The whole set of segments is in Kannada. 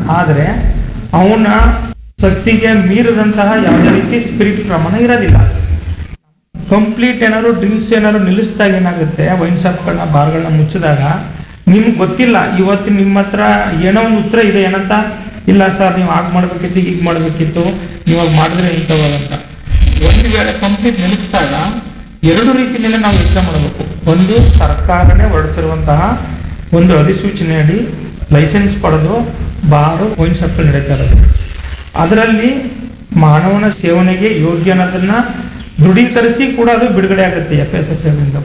ಆದರೆ ಅವನ ಶಕ್ತಿಗೆ ಮೀರಿದಂತಹ ಯಾವುದೇ ರೀತಿ ಸ್ಪಿರಿಟ್ ಪ್ರಮಾಣ ಇರೋದಿಲ್ಲ ಕಂಪ್ಲೀಟ್ ಏನಾದ್ರು ಡ್ರಿಂಕ್ಸ್ ಏನಾದ್ರು ನಿಲ್ಲಿಸಿದಾಗ ಏನಾಗುತ್ತೆ ವೈನ್ ಶಾಪ್ಗಳನ್ನ ಬಾರ್ಗಳನ್ನ ಮುಚ್ಚಿದಾಗ ನಿಮ್ಗೆ ಗೊತ್ತಿಲ್ಲ ಇವತ್ತು ನಿಮ್ಮ ಹತ್ರ ಏನೋ ಒಂದು ಉತ್ತರ ಇದೆ ಏನಂತ ಇಲ್ಲ ಸರ್ ನೀವು ಹಾಗೆ ಮಾಡ್ಬೇಕಿತ್ತು ಹೀಗೆ ಮಾಡಬೇಕಿತ್ತು ನೀವು ಹಾಗೆ ಮಾಡಿದ್ರೆ ಇಂಥವಾಗಂತ ಒಂದು ವೇಳೆ ಕಂಪ್ಲೀಟ್ ನಿಲ್ಲಿಸಿದಾಗ ಎರಡು ರೀತಿಯಲ್ಲಿ ನಾವು ಯೋಚನೆ ಮಾಡಬೇಕು ಒಂದು ಸರ್ಕಾರನೇ ಹೊರಡ್ತಿರುವಂತಹ ಒಂದು ಅಧಿಸೂಚನೆಯಡಿ ಲೈಸೆನ್ಸ್ ಪಡೆದು ಬಾರು ವೈನ್ ಶಾಪ್ಗಳು ನಡೀತಾ ಇರೋದು ಅದರಲ್ಲಿ ಮಾನವನ ಸೇವನೆಗೆ ಯೋಗ್ಯ ಅನ್ನೋದನ್ನ ದೃಢೀಕರಿಸಿ ಕೂಡ ಅದು ಬಿಡುಗಡೆ ಆಗುತ್ತೆ ಎಫ್ ಎಸ್ ಎಸ್ ಕೂಡ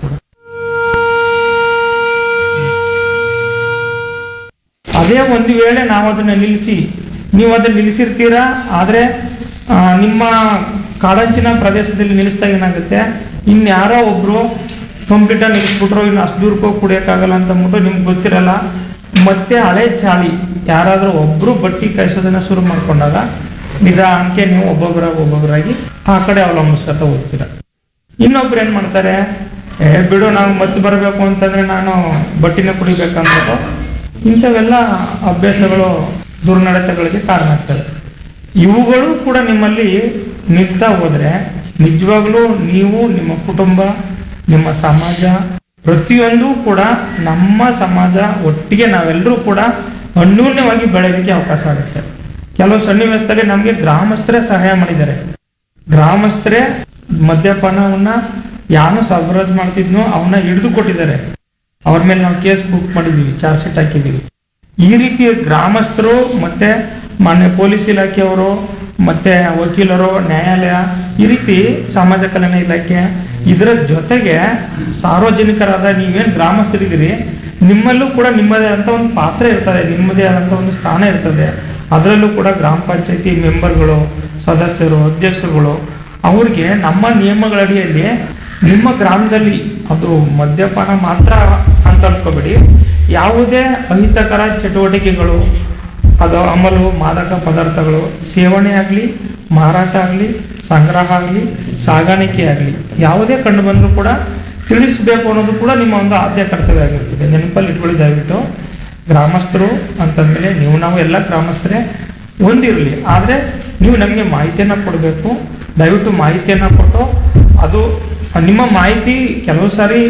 ಅದೇ ಒಂದು ವೇಳೆ ನಾವು ಅದನ್ನ ನಿಲ್ಲಿಸಿ ನೀವು ಅದನ್ನ ನಿಲ್ಲಿಸಿರ್ತೀರಾ ಆದರೆ ಆ, ನಿಮ್ಮ ಕಾಡಂಚಿನ ಪ್ರದೇಶದಲ್ಲಿ ನಿಲ್ಲಿಸಿದಾಗ ಏನಾಗುತ್ತೆ ಇನ್ಯಾರೋ ಒಬ್ರು ಕಂಪ್ಲೀಟ್ ಆಗಿ ನಿಲ್ಲಿಸ್ಬಿಟ್ರು ಇನ್ನು ಅಷ್ಟು ದೂರಕ್ಕೆ ಹೋಗಿ ಕುಡಿಯೋಕ್ಕಾಗಲ್ಲ ಅಂತ ಅಂದ್ಬಿಟ್ಟು ನಿಮ್ಗೆ ಗೊತ್ತಿರಲ್ಲ ಮತ್ತೆ ಹಳೆ ಚಾಳಿ ಯಾರಾದರೂ ಒಬ್ರು ಬಟ್ಟಿ ಕಾಯಿಸೋದನ್ನ ಶುರು ಮಾಡ್ಕೊಂಡಾಗ ನಿಧಾನಕ್ಕೆ ನೀವು ಒಬ್ಬೊಬ್ಬರಾಗಿ ಒಬ್ಬೊಬ್ಬರಾಗಿ ಆ ಕಡೆ ಅವಲಂಬಿಸ್ಕೊತಾ ಹೋಗ್ತೀರ ಇನ್ನೊಬ್ರು ಏನ್ ಮಾಡ್ತಾರೆ ಏ ಬಿಡು ನಾವು ಮತ್ತೆ ಬರಬೇಕು ಅಂತಂದ್ರೆ ನಾನು ಬಟ್ಟಿನ ಕುಡಿಬೇಕಂದ್ಬಿಟ್ಟು ಇಂಥವೆಲ್ಲ ಅಭ್ಯಾಸಗಳು ದುರ್ನಡತೆಗಳಿಗೆ ಕಾರಣ ಆಗ್ತವೆ ಇವುಗಳು ಕೂಡ ನಿಮ್ಮಲ್ಲಿ ನಿಲ್ತಾ ಹೋದ್ರೆ ನಿಜವಾಗ್ಲೂ ನೀವು ನಿಮ್ಮ ಕುಟುಂಬ ನಿಮ್ಮ ಸಮಾಜ ಪ್ರತಿಯೊಂದು ಕೂಡ ನಮ್ಮ ಸಮಾಜ ಒಟ್ಟಿಗೆ ನಾವೆಲ್ಲರೂ ಕೂಡ ಅನ್ಯೂನ್ಯವಾಗಿ ಬೆಳೆಯೋದಕ್ಕೆ ಅವಕಾಶ ಆಗುತ್ತೆ ಕೆಲವು ಸನ್ನಿವೇಶದಲ್ಲಿ ನಮಗೆ ಗ್ರಾಮಸ್ಥರೇ ಸಹಾಯ ಮಾಡಿದ್ದಾರೆ ಗ್ರಾಮಸ್ಥರೇ ಮದ್ಯಪಾನವನ್ನ ಯಾನು ಸರಬರಾಜು ಮಾಡ್ತಿದ್ನೋ ಅವನ್ನ ಹಿಡಿದು ಕೊಟ್ಟಿದ್ದಾರೆ ಅವ್ರ ಮೇಲೆ ನಾವು ಕೇಸ್ ಬುಕ್ ಮಾಡಿದೀವಿ ಚಾರ್ಜ್ ಶೀಟ್ ಹಾಕಿದೀವಿ ಈ ರೀತಿ ಗ್ರಾಮಸ್ಥರು ಮತ್ತೆ ಮಾನ್ಯ ಪೊಲೀಸ್ ಇಲಾಖೆಯವರು ಮತ್ತೆ ವಕೀಲರು ನ್ಯಾಯಾಲಯ ಈ ರೀತಿ ಸಮಾಜ ಕಲ್ಯಾಣ ಇಲಾಖೆ ಇದರ ಜೊತೆಗೆ ಸಾರ್ವಜನಿಕರಾದ ನೀವೇನ್ ಗ್ರಾಮಸ್ಥರಿದ್ದೀರಿ ನಿಮ್ಮಲ್ಲೂ ಕೂಡ ನಿಮ್ಮದೇ ಆದಂತ ಒಂದು ಪಾತ್ರ ಇರ್ತದೆ ನಿಮ್ಮದೇ ಆದಂತ ಒಂದು ಸ್ಥಾನ ಇರ್ತದೆ ಅದರಲ್ಲೂ ಕೂಡ ಗ್ರಾಮ ಪಂಚಾಯತಿ ಮೆಂಬರ್ಗಳು ಸದಸ್ಯರು ಅಧ್ಯಕ್ಷರುಗಳು ಅವ್ರಿಗೆ ನಮ್ಮ ನಿಯಮಗಳ ಅಡಿಯಲ್ಲಿ ನಿಮ್ಮ ಗ್ರಾಮದಲ್ಲಿ ಅದು ಮದ್ಯಪಾನ ಮಾತ್ರ ಅಂತ ಅನ್ಕೋಬೇಡಿ ಯಾವುದೇ ಅಹಿತಕರ ಚಟುವಟಿಕೆಗಳು ಅದು ಅಮಲು ಮಾದಕ ಪದಾರ್ಥಗಳು ಸೇವನೆ ಆಗಲಿ ಮಾರಾಟ ಆಗಲಿ ಸಂಗ್ರಹ ಆಗಲಿ ಸಾಗಾಣಿಕೆ ಆಗಲಿ ಯಾವುದೇ ಕಂಡು ಬಂದರೂ ಕೂಡ ತಿಳಿಸಬೇಕು ಅನ್ನೋದು ಕೂಡ ನಿಮ್ಮ ಒಂದು ಆದ್ಯ ಕರ್ತವ್ಯ ಆಗಿರ್ತದೆ ನೆನಪಲ್ಲಿ ಇಟ್ಕೊಳ್ಳಿ ದಯವಿಟ್ಟು ಗ್ರಾಮಸ್ಥರು ಅಂತಂದ್ಮೇಲೆ ನೀವು ನಾವು ಎಲ್ಲ ಗ್ರಾಮಸ್ಥರೇ ಒಂದಿರಲಿ ಆದರೆ ನೀವು ನಮಗೆ ಮಾಹಿತಿಯನ್ನು ಕೊಡಬೇಕು ದಯವಿಟ್ಟು ಮಾಹಿತಿಯನ್ನು ಕೊಟ್ಟು ಅದು ನಿಮ್ಮ ಮಾಹಿತಿ ಕೆಲವು ಸಾರಿ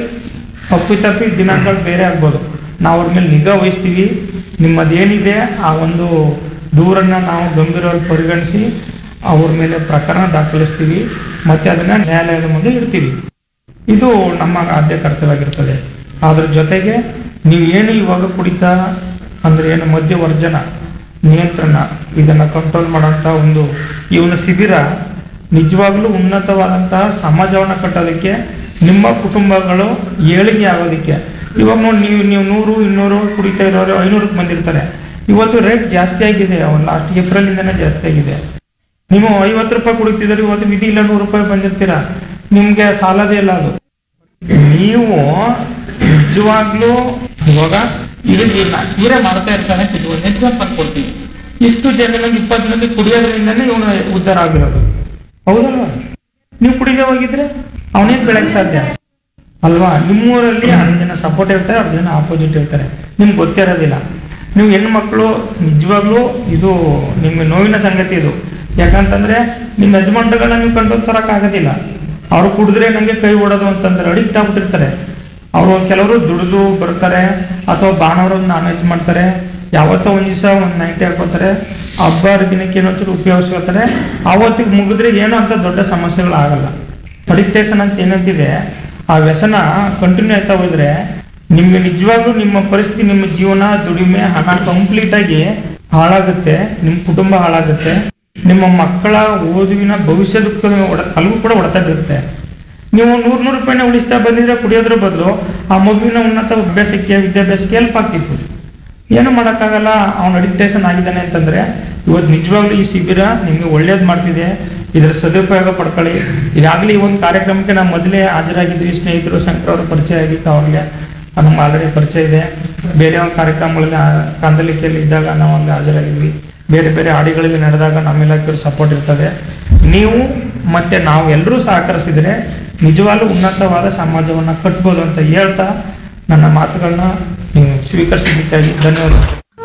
ತಪ್ಪಿ ದಿನಾಂಕಗಳು ಬೇರೆ ಆಗ್ಬೋದು ನಾವು ಅವ್ರ ಮೇಲೆ ನಿಗಾ ವಹಿಸ್ತೀವಿ ನಿಮ್ಮದೇನಿದೆ ಆ ಒಂದು ದೂರನ್ನು ನಾವು ಗಂಭೀರವಾಗಿ ಪರಿಗಣಿಸಿ ಅವ್ರ ಮೇಲೆ ಪ್ರಕರಣ ದಾಖಲಿಸ್ತೀವಿ ಮತ್ತೆ ಅದನ್ನ ನ್ಯಾಯಾಲಯದ ಮುಂದೆ ಇಡ್ತೀವಿ ಇದು ನಮ್ಮ ಆದ್ಯ ಕರ್ತವ್ಯವಾಗಿರ್ತದೆ ಅದ್ರ ಜೊತೆಗೆ ನೀವು ಏನು ಇವಾಗ ಕುಡಿತಾ ಅಂದ್ರೆ ಏನು ಮದ್ಯವರ್ಜನ ನಿಯಂತ್ರಣ ಇದನ್ನ ಕಂಟ್ರೋಲ್ ಮಾಡೋಂಥ ಒಂದು ಈ ಒಂದು ಶಿಬಿರ ನಿಜವಾಗ್ಲೂ ಉನ್ನತವಾದಂತಹ ಸಮಾಜವನ್ನ ಕಟ್ಟೋದಕ್ಕೆ ನಿಮ್ಮ ಕುಟುಂಬಗಳು ಏಳಿಗೆ ಆಗೋದಕ್ಕೆ ಇವಾಗ ನೋಡಿ ನೀವು ನೀವು ನೂರು ಇನ್ನೂರು ಕುಡಿತಾ ಇರೋರು ಐನೂರಕ್ಕೆ ಬಂದಿರ್ತಾರೆ ಇವತ್ತು ರೇಟ್ ಜಾಸ್ತಿ ಆಗಿದೆ ಲಾಸ್ಟ್ ಏಪ್ರಿಲ್ ಇಂದನೇ ಜಾಸ್ತಿ ಆಗಿದೆ ನೀವು ಐವತ್ತು ರೂಪಾಯಿ ಕುಡಿತಿದ್ರೆ ಇವತ್ತು ವಿಧಿ ಇಲ್ಲ ನೂರು ರೂಪಾಯಿ ಬಂದಿರ್ತೀರಾ ನಿಮ್ಗೆ ಸಾಲದೇ ಇಲ್ಲ ಅದು ನೀವು ನಿಜವಾಗ್ಲೂ ಇವಾಗ ಇದು ಇವರೇ ಮಾಡ್ತಾ ಇರ್ತಾನೆ ಒಂದು ಎಕ್ಸಾಂಪಲ್ ಕೊಡ್ತೀನಿ ಇಷ್ಟು ಜನರಲ್ಲಿ ಇಪ್ಪತ್ತು ಮಂದಿ ಕುಡಿಯೋದ್ರಿಂದನೇ ಇವನು ಉದ್ಧಾರ ಆಗಿರೋದು ಹೌದಲ್ವಾ ನೀವು ಕುಡಿದೇ ಹೋಗಿದ್ರೆ ಅವನೇನ್ ಬೆಳಕ್ ಸಾಧ್ಯ ಅಲ್ವಾ ನಿಮ್ಮೂರಲ್ಲಿ ಹತ್ತು ಜನ ಸಪೋರ್ಟ್ ಇರ್ತಾರೆ ಹತ್ತು ಜನ ಆಪೋಸಿಟ್ ಇರ್ತಾರೆ ನಿಮ್ಗೆ ಗೊತ್ತಿರೋದಿಲ್ಲ ನೀವು ಹೆಣ್ಮಕ್ಳು ನಿಜವಾಗ್ಲೂ ಇದು ನಿಮ್ಮ ನೋವಿನ ಸಂಗತಿ ಇದು ಯಾಕಂತಂದ್ರೆ ನಿಮ್ಮ ಯಜಮಾನ್ಗಳನ್ನ ನೀವು ಕಂಟ್ರೋಲ್ ತರಕ್ ಆಗೋದಿಲ್ಲ ಅವ್ರು ಕುಡಿದ್ರೆ ನಂಗೆ ಕೈ ಓಡೋದು ಅಂತಂದ್ರೆ ಅಡಿಕ್ಟ್ ಆಗ್ಬಿಟ್ಟಿರ್ತಾರೆ ಅವರು ಕೆಲವರು ದುಡಿದು ಬರ್ತಾರೆ ಅಥವಾ ಭಾನುವಾರ ನಾನ್ ವೆಜ್ ಮಾಡ್ತಾರೆ ಯಾವತ್ತೋ ಒಂದ್ ದಿವಸ ಒಂದು ನೈಂಟಿ ಹಾಕೋತಾರೆ ಹಬ್ಬ ದಿನಕ್ಕೆ ಏನೋ ಒಂಚೂರು ಉಪಯೋಗಿಸ್ಕೊತಾರೆ ಆವತ್ತಿಗೆ ಮುಗಿದ್ರೆ ಏನೋ ಅಂತ ದೊಡ್ಡ ಸಮಸ್ಯೆಗಳು ಆಗಲ್ಲ ಅಡಿಕ್ಟೇಷನ್ ಅಂತ ಏನಂತಿದೆ ಆ ವ್ಯಸನ ಕಂಟಿನ್ಯೂ ಆಯ್ತಾ ಹೋದ್ರೆ ನಿಮ್ಗೆ ನಿಜವಾಗ್ಲೂ ನಿಮ್ಮ ಪರಿಸ್ಥಿತಿ ನಿಮ್ಮ ಜೀವನ ದುಡಿಮೆ ಹಣ ಕಂಪ್ಲೀಟ್ ಆಗಿ ಹಾಳಾಗುತ್ತೆ ನಿಮ್ಮ ಕುಟುಂಬ ಹಾಳಾಗುತ್ತೆ ನಿಮ್ಮ ಮಕ್ಕಳ ಓದುವಿನ ಭವಿಷ್ಯದಕ್ಕೂ ಒಡ- ಅಲ್ಲಿಗೂ ಕೂಡ ಹೊಡೆತ ಬೀರುತ್ತೆ ನೀವು ನೂರ್ ನೂರು ರೂಪಾಯಿನ ಉಳಿಸ್ತಾ ಬಂದಿದ್ರೆ ಕುಡಿಯೋದ್ರ ಬದಲು ಆ ಮಗುವಿನ ಉನ್ನತ ಅಭ್ಯಾಸಕ್ಕೆ ವಿದ್ಯಾಭ್ಯಾಸಕ್ಕೆ ಹೆಲ್ಪ್ ಆಗ್ತಿತ್ತು ಏನು ಮಾಡೋಕ್ಕಾಗಲ್ಲ ಅವನು ಅಡಿಕ್ಟೇಷನ್ ಆಗಿದ್ದಾನೆ ಅಂತಂದ್ರೆ ಇವತ್ತು ನಿಜವಾಗ್ಲೂ ಈ ಶಿಬಿರ ನಿಮ್ಗೆ ಒಳ್ಳೇದು ಮಾಡ್ತಿದೆ ಇದರ ಸದುಪಯೋಗ ಪಡ್ಕೊಳ್ಳಿ ಈಗಾಗಲೇ ಈ ಒಂದು ಕಾರ್ಯಕ್ರಮಕ್ಕೆ ನಾವು ಮೊದಲೇ ಹಾಜರಾಗಿದ್ವಿ ಸ್ನೇಹಿತರು ಶಂಕರ್ ಅವರು ಪರಿಚಯ ಆಗಿತ್ತು ಅವ್ರಿಗೆ ನಮ್ಗೆ ಆಲ್ರೆಡಿ ಪರಿಚಯ ಇದೆ ಬೇರೆ ಒಂದು ಕಾರ್ಯಕ್ರಮಗಳಲ್ಲಿ ಆ ಕಾಂದಲಿಕೆಯಲ್ಲಿ ಇದ್ದಾಗ ನಾವು ಅಲ್ಲಿ ಹಾಜರಾಗಿದ್ವಿ ಬೇರೆ ಬೇರೆ ಹಾಡಿಗಳಲ್ಲಿ ನಡೆದಾಗ ನಮ್ಮ ಇಲಾಖೆಯವರು ಸಪೋರ್ಟ್ ಇರ್ತದೆ ನೀವು ಮತ್ತೆ ನಾವು ಎಲ್ಲರೂ ಸಹಕರಿಸಿದ್ರೆ ನಿಜವಾಗ್ಲೂ ಉನ್ನತವಾದ ಸಮಾಜವನ್ನ ಕಟ್ಬೋದು ಅಂತ ಹೇಳ್ತಾ ನನ್ನ ಮಾತುಗಳನ್ನ ನೀವು ಸ್ವೀಕರಿಸಿದ್ದಕ್ಕಾಗಿ ಧನ್ಯವಾದ